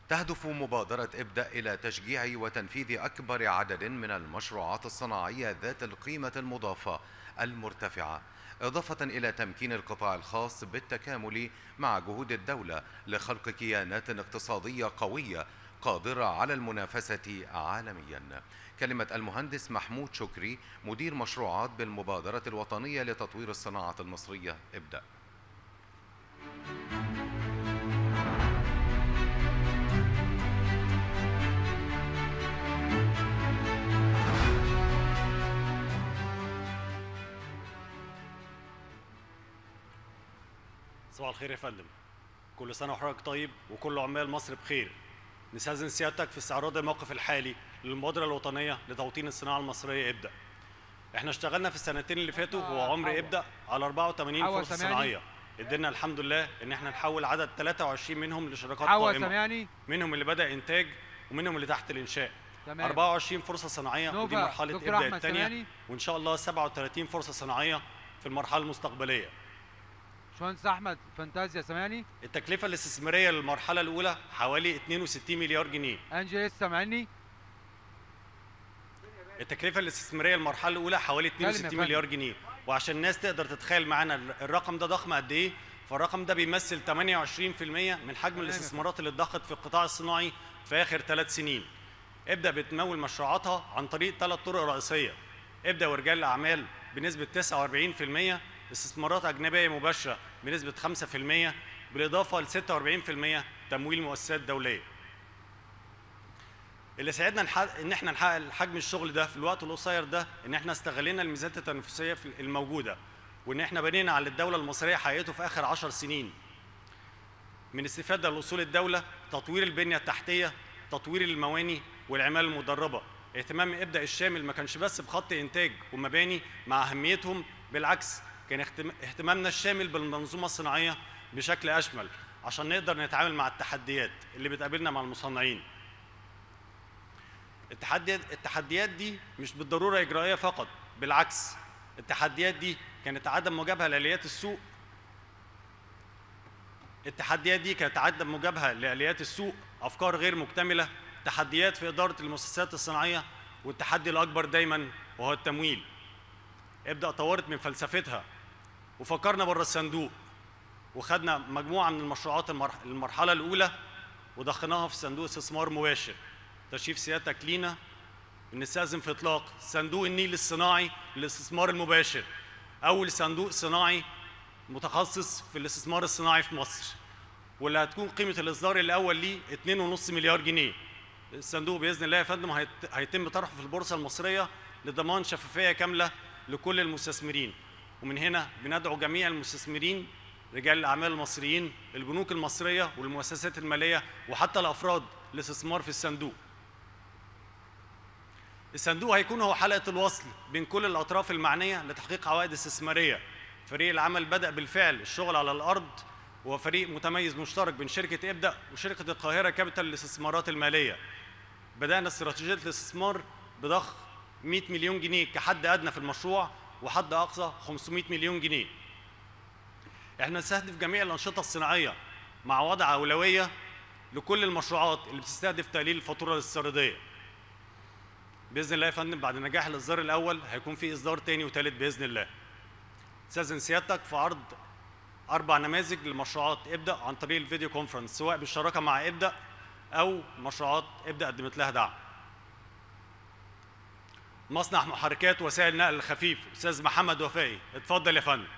تهدف مبادرة ابدأ إلى تشجيع وتنفيذ أكبر عدد من المشروعات الصناعية ذات القيمة المضافة المرتفعة إضافة إلى تمكين القطاع الخاص بالتكامل مع جهود الدولة لخلق كيانات اقتصادية قوية قادرة على المنافسة عالميا كلمة المهندس محمود شكري مدير مشروعات بالمبادرة الوطنية لتطوير الصناعة المصرية ابدأ صباح الخير يا فندم كل سنة وحضرتك طيب وكل عمال مصر بخير نستأذن سيادتك في استعراض الموقف الحالي للمبادرة الوطنية لتوطين الصناعة المصرية ابدأ احنا اشتغلنا في السنتين اللي فاتوا هو عمر ابدأ على 84 حوا فرصة سامعني؟ صناعية قدرنا الحمد لله ان احنا نحول عدد 23 منهم لشركات حوا قائمة سامعني منهم اللي بدأ انتاج ومنهم اللي تحت الانشاء تمام 24 فرصة صناعية ودي نوفا، مرحلة دكتور ابدأ أحمد الثانية سامعني؟ وان شاء الله 37 فرصة صناعية في المرحلة المستقبلية باشمهندس احمد فانتازيا سامعني التكلفة الاستثمارية للمرحلة الأولى حوالي 62 مليار جنيه انجلس سامعني التكلفة الاستثمارية للمرحلة الأولى حوالي كلمة يا 62 فندم. مليار جنيه وعشان الناس تقدر تتخيل معانا الرقم ده ضخم قد إيه فالرقم ده بيمثل 28% من حجم الاستثمارات اللي اتضخت في القطاع الصناعي في آخر ثلاث سنين ابدأ بتمول مشروعاتها عن طريق ثلاث طرق رئيسية ابدأ ورجال الأعمال بنسبة 49% استثمارات أجنبية مباشرة بنسبة 5% بالإضافة ل 46% تمويل مؤسسات دولية اللي ساعدنا نحقق ان احنا نحقق حجم الشغل ده في الوقت القصير ده ان احنا استغلينا الميزات التنافسيه في الموجوده وان احنا بنينا على الدوله المصريه حققته في اخر 10 سنين من استفاده لاصول الدوله تطوير البنيه التحتيه تطوير المواني والعماله المدربه اهتمام ابدا الشامل ما كانش بس بخط انتاج ومباني مع اهميتهم بالعكس كان اهتم- اهتمامنا الشامل بالمنظومه الصناعيه بشكل اشمل عشان نقدر نتعامل مع التحديات اللي بتقابلنا مع المصنعين التحديات التحديات دي مش بالضروره اجرائيه فقط بالعكس التحديات دي كانت عدم مجابهه لاليات السوق التحديات دي كانت عدم مجابهه لاليات السوق افكار غير مكتمله تحديات في اداره المؤسسات الصناعيه والتحدي الاكبر دايما وهو التمويل ابدا طورت من فلسفتها وفكرنا بره الصندوق وخدنا مجموعه من المشروعات المرح- المرحله الاولى وضخناها في صندوق استثمار مباشر تشريف سيادتك لينا بنستأذن في إطلاق صندوق النيل الصناعي للاستثمار المباشر أول صندوق صناعي متخصص في الاستثمار الصناعي في مصر واللي هتكون قيمة الإصدار الأول ليه 2.5 مليار جنيه الصندوق بإذن الله يا فندم هيت- هيتم طرحه في البورصة المصرية لضمان شفافية كاملة لكل المستثمرين ومن هنا بندعو جميع المستثمرين رجال الأعمال المصريين البنوك المصرية والمؤسسات المالية وحتى الأفراد الاستثمار في الصندوق الصندوق هيكون هو حلقة الوصل بين كل الأطراف المعنية لتحقيق عوائد استثمارية فريق العمل بدأ بالفعل الشغل على الأرض وهو فريق متميز مشترك بين شركة ابدأ وشركة القاهرة كابيتال للاستثمارات المالية بدأنا استراتيجية الاستثمار بضخ 100 مليون جنيه كحد أدنى في المشروع وحد أقصى 500 مليون جنيه احنا نستهدف جميع الأنشطة الصناعية مع وضع أولوية لكل المشروعات اللي بتستهدف تقليل الفاتورة الاستيرادية باذن الله يا فندم بعد نجاح الاصدار الاول هيكون في اصدار تاني وتالت باذن الله استاذن سيادتك في عرض اربع نماذج لمشروعات ابدا عن طريق الفيديو كونفرنس سواء بالشراكه مع ابدا او مشروعات ابدا قدمت لها دعم مصنع محركات وسائل نقل الخفيف استاذ محمد وفائي اتفضل يا فندم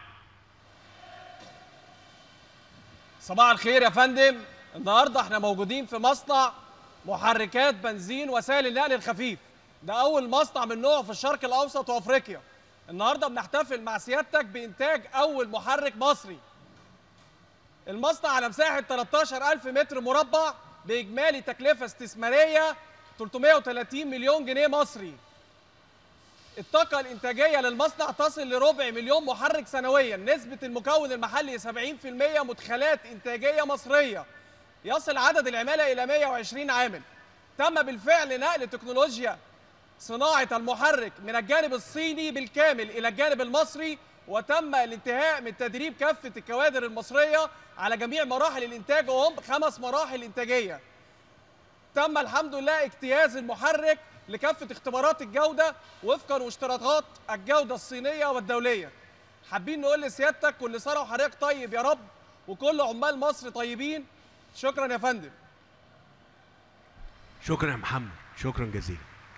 صباح الخير يا فندم النهارده احنا موجودين في مصنع محركات بنزين وسائل النقل الخفيف ده اول مصنع من نوعه في الشرق الاوسط وافريقيا النهارده بنحتفل مع سيادتك بانتاج اول محرك مصري المصنع على مساحه 13000 متر مربع باجمالي تكلفه استثماريه 330 مليون جنيه مصري الطاقة الإنتاجية للمصنع تصل لربع مليون محرك سنويا نسبة المكون المحلي 70% مدخلات إنتاجية مصرية يصل عدد العمالة إلى 120 عامل تم بالفعل نقل تكنولوجيا صناعة المحرك من الجانب الصيني بالكامل إلى الجانب المصري وتم الانتهاء من تدريب كافة الكوادر المصرية على جميع مراحل الإنتاج وهم خمس مراحل إنتاجية تم الحمد لله اجتياز المحرك لكافه اختبارات الجوده وفقا واشتراطات الجوده الصينيه والدوليه حابين نقول لسيادتك كل سنه وحضرتك طيب يا رب وكل عمال مصر طيبين شكرا يا فندم شكرا يا محمد شكرا جزيلا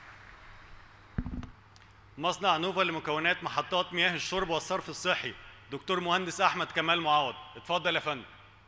مصنع نوفا لمكونات محطات مياه الشرب والصرف الصحي دكتور مهندس احمد كمال معوض اتفضل يا فندم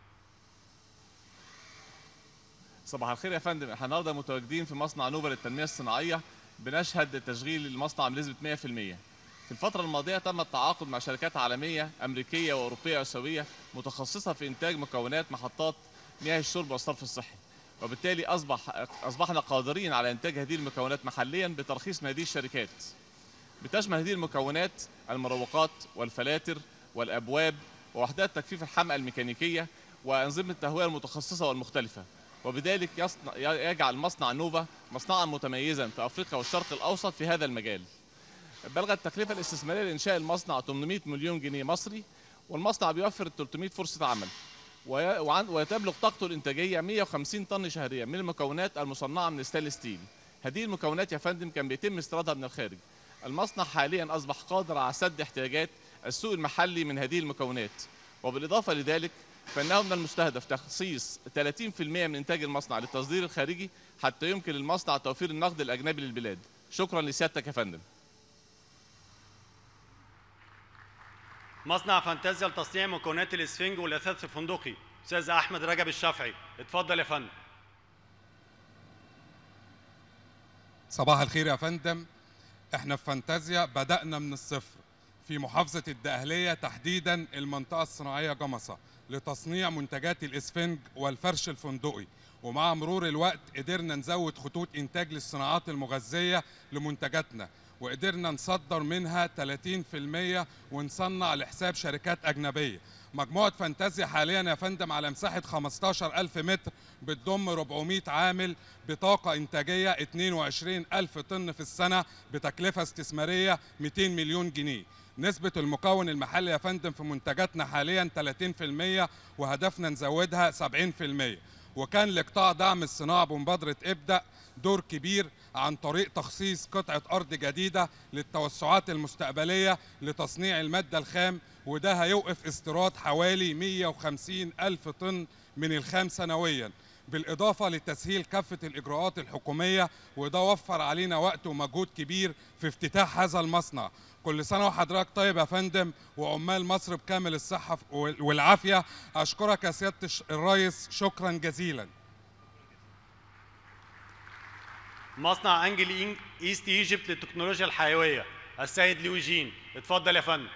صباح الخير يا فندم احنا النهارده متواجدين في مصنع نوبل للتنميه الصناعيه بنشهد تشغيل المصنع بنسبه 100% في الفترة الماضية تم التعاقد مع شركات عالمية أمريكية وأوروبية وآسيوية متخصصة في إنتاج مكونات محطات مياه الشرب والصرف الصحي وبالتالي أصبح أصبحنا قادرين على إنتاج هذه المكونات محليا بترخيص من هذه الشركات بتشمل هذه المكونات المروقات والفلاتر والأبواب ووحدات تجفيف الحمأة الميكانيكية وأنظمة التهوية المتخصصة والمختلفة وبذلك يصنع يجعل مصنع نوفا مصنعا متميزا في افريقيا والشرق الاوسط في هذا المجال. بلغت التكلفه الاستثماريه لانشاء المصنع 800 مليون جنيه مصري والمصنع بيوفر 300 فرصه عمل وي- وعن- وتبلغ طاقته الانتاجيه 150 طن شهريا من المكونات المصنعه من ستانلس ستيل. هذه المكونات يا فندم كان بيتم استيرادها من الخارج. المصنع حاليا اصبح قادر على سد احتياجات السوق المحلي من هذه المكونات وبالاضافه لذلك فانه من المستهدف تخصيص 30% من انتاج المصنع للتصدير الخارجي حتى يمكن للمصنع توفير النقد الاجنبي للبلاد شكرا لسيادتك يا فندم مصنع فانتازيا لتصنيع مكونات الاسفنج والاثاث الفندقي استاذ احمد رجب الشافعي اتفضل يا فندم صباح الخير يا فندم احنا في فانتازيا بدأنا من الصفر في محافظة الدقهلية تحديدا المنطقة الصناعية جمصة لتصنيع منتجات الاسفنج والفرش الفندقي ومع مرور الوقت قدرنا نزود خطوط انتاج للصناعات المغذية لمنتجاتنا وقدرنا نصدر منها 30% ونصنع لحساب شركات أجنبية مجموعة فانتازيا حاليا يا فندم على مساحة 15 ألف متر بتضم 400 عامل بطاقة إنتاجية 22 ألف طن في السنة بتكلفة استثمارية 200 مليون جنيه نسبة المكون المحلي يا فندم في منتجاتنا حاليا 30% وهدفنا نزودها 70% وكان لقطاع دعم الصناعة بمبادرة ابدأ دور كبير عن طريق تخصيص قطعة أرض جديدة للتوسعات المستقبلية لتصنيع المادة الخام وده هيوقف استيراد حوالي 150 ألف طن من الخام سنويا بالإضافة لتسهيل كافة الإجراءات الحكومية وده وفر علينا وقت ومجهود كبير في افتتاح هذا المصنع كل سنة وحضرتك طيب يا فندم وعمال مصر بكامل الصحة والعافية أشكرك يا سيادة الش- الرئيس شكرا جزيلا مصنع انجل إين- ايست ايجيبت للتكنولوجيا الحيويه السيد لويجين اتفضل يا فندم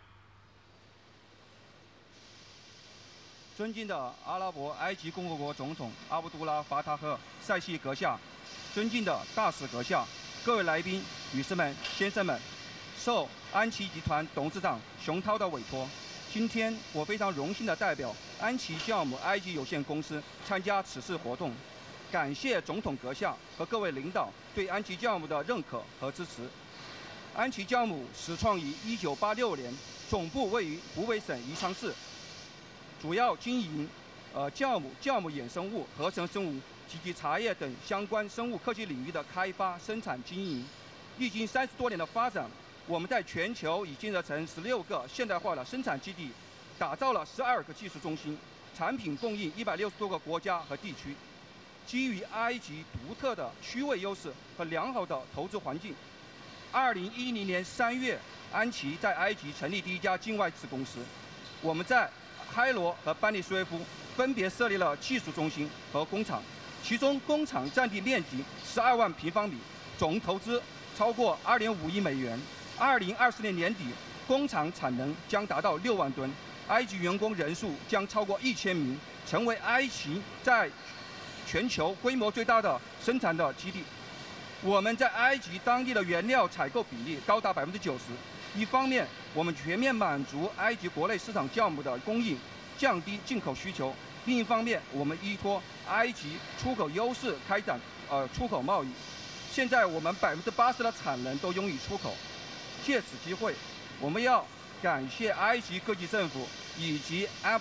尊敬的阿拉伯埃及共和国总统阿卜杜拉·法塔赫·塞西阁下，尊敬的大使阁下，各位来宾、女士们、先生们，受安琪集团董事长熊涛的委托，今天我非常荣幸的代表安琪酵母埃及有限公司参加此次活动，感谢总统阁下和各位领导对安琪酵母的认可和支持。安琪酵母始创于1986年，总部位于湖北省宜昌市。主要经营呃酵母、酵母衍生物、合成生物及其茶叶等相关生物科技领域的开发、生产、经营。历经三十多年的发展，我们在全球已建设成十六个现代化的生产基地，打造了十二个技术中心，产品供应一百六十多个国家和地区。基于埃及独特的区位优势和良好的投资环境，二零一零年三月，安琪在埃及成立第一家境外子公司。我们在开罗和班尼苏耶夫分别设立了技术中心和工厂，其中工厂占地面积十二万平方米，总投资超过二点五亿美元。二零二四年年底，工厂产能将达到六万吨，埃及员工人数将超过一千名，成为埃及在全球规模最大的生产的基地。我们在埃及当地的原料采购比例高达百分之九十。一方面，我们全面满足埃及国内市场酵母的供应，降低进口需求；另一方面，我们依托埃及出口优势开展呃出口贸易。现在我们百分之八十的产能都用于出口。借此机会，我们要感谢埃及各级政府以及 ABDA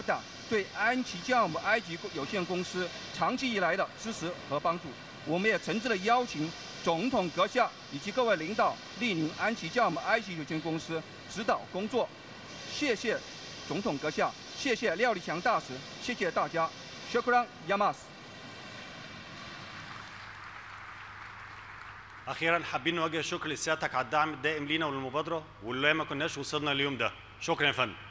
对安琪酵母埃及有限公司长期以来的支持和帮助。我们也诚挚的邀请总统阁下以及各位领导莅临安琪酵母埃及有限公司指导工作。谢谢总统阁下，谢谢廖立强大使，谢谢大家。شكرا ياماس اخيرا حابين نوجه الشكر لسيادتك على الدعم الدائم لينا وللمبادره واللي ما كناش وصلنا اليوم ده شكرا يا فندم